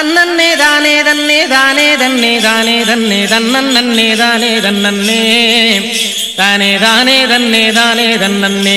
தன்னன்னே தானே தன்னே தானே தன்னே தானே தன்னே தன்னன்னே தானே தன்னன்னே தானே தானே தன்னே தானே தன்னன்னே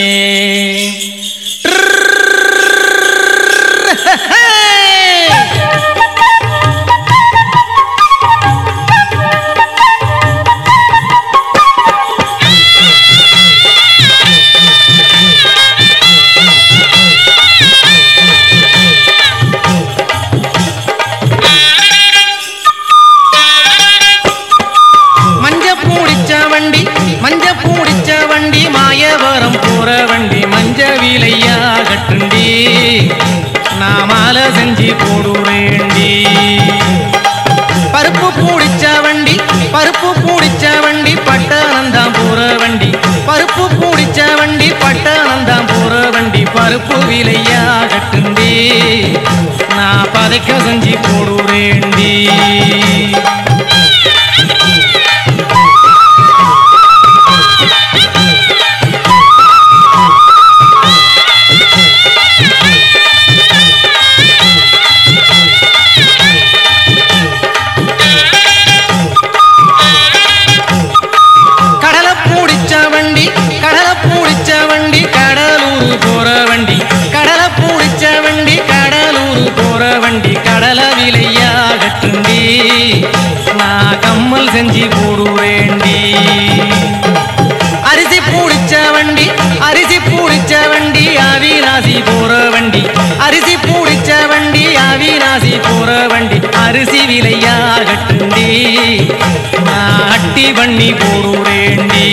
மஞ்ச பூடிச்ச வண்டி மஞ்ச பூடிச்ச வண்டி மாயவரம் போற வண்டி மஞ்ச விலையா கட்டுண்டி நான் மாலை செஞ்சு போடுறேண்டி பருப்பு பூடிச்ச வண்டி பருப்பு பூடிச்ச வண்டி பட்டானந்தாம் போற வண்டி பருப்பு பூடிச்ச வண்டி பட்டானந்தாம் போற வண்டி பருப்பு விலையா கட்டுண்டி நான் பதைக்க செஞ்சு போடுறேண்டி கடலை பூடிச்ச வண்டி கடலை பூடிச்ச வண்டி கடலூர் போற வண்டி கடலை பூடிச்ச வண்டி கடலூர் போற வண்டி கடல விலையா கட்டுண்டி நான் கம்மல் செஞ்சு போடுவேண்டி அரிசி பூடிச்ச வண்டி அரிசி பூடிச்ச வண்டி அவிநாசி போற வண்டி அரிசி பூடிச்ச வண்டி அவிநாசி போற வண்டி அரிசி விலையா கட்டுண்டி நான் அட்டி பண்ணி போடுறேண்டி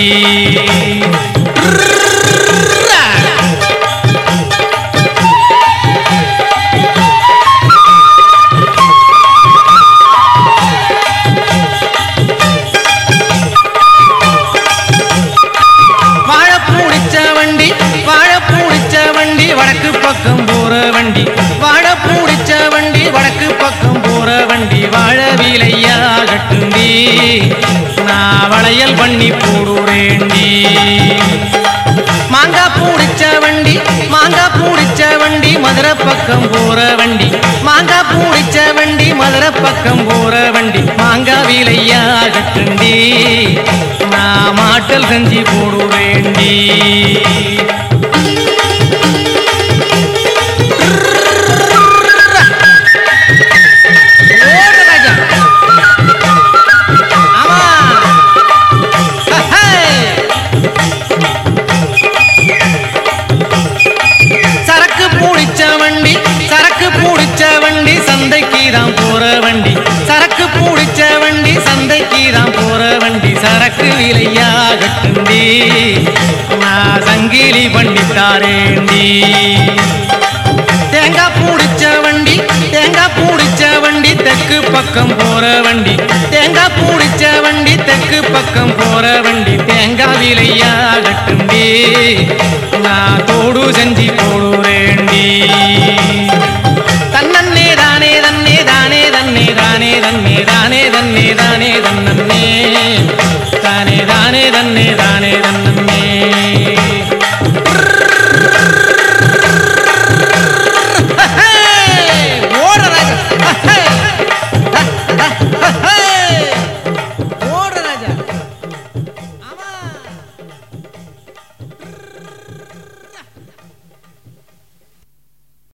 வாழை பூடிச்ச வண்டி வாழை பூடிச்ச வண்டி வடக்கு பக்கம் போற வண்டி வாழை பூடிச்ச வண்டி வடக்கு பக்கம் போற வண்டி வாழ விலையா கட்டுண்டி நான் வளையல் பண்ணி போடுறேண்டி மாங்காய் பூடிச்ச வண்டி மாங்காய் பூடிச்ச வண்டி மதுரை பக்கம் போற வண்டி மாங்காய் பூடிச்ச வண்டி மதுரை பக்கம் போற வண்டி மாங்காய் விலையா கட்டுண்டி நான் மாட்டல் செஞ்சு போடுறேண்டி ஓடு ராஜா. ஆமா ஹே. சரக்கு பூடிச்ச வண்டி சரக்கு பூடிச்ச வண்டி சந்தைக்கு தான் போற வண்டி சரக்கு பூடிச்ச வண்டி சந்தைக்கு தான் போற வண்டி சரக்கு விலையா கட்டுண்டி நான் சங்கிலி பண்ணித்தாரேண்டி தேங்காய் பூடிச்ச வண்டி தேங்காய் பூடிச்ச வண்டி தெற்கு பக்கம் போற வண்டி தேங்காய் பூடிச்ச வண்டி தெற்கு பக்கம் போற வண்டி தேங்காய் விலையா கட்டுண்டி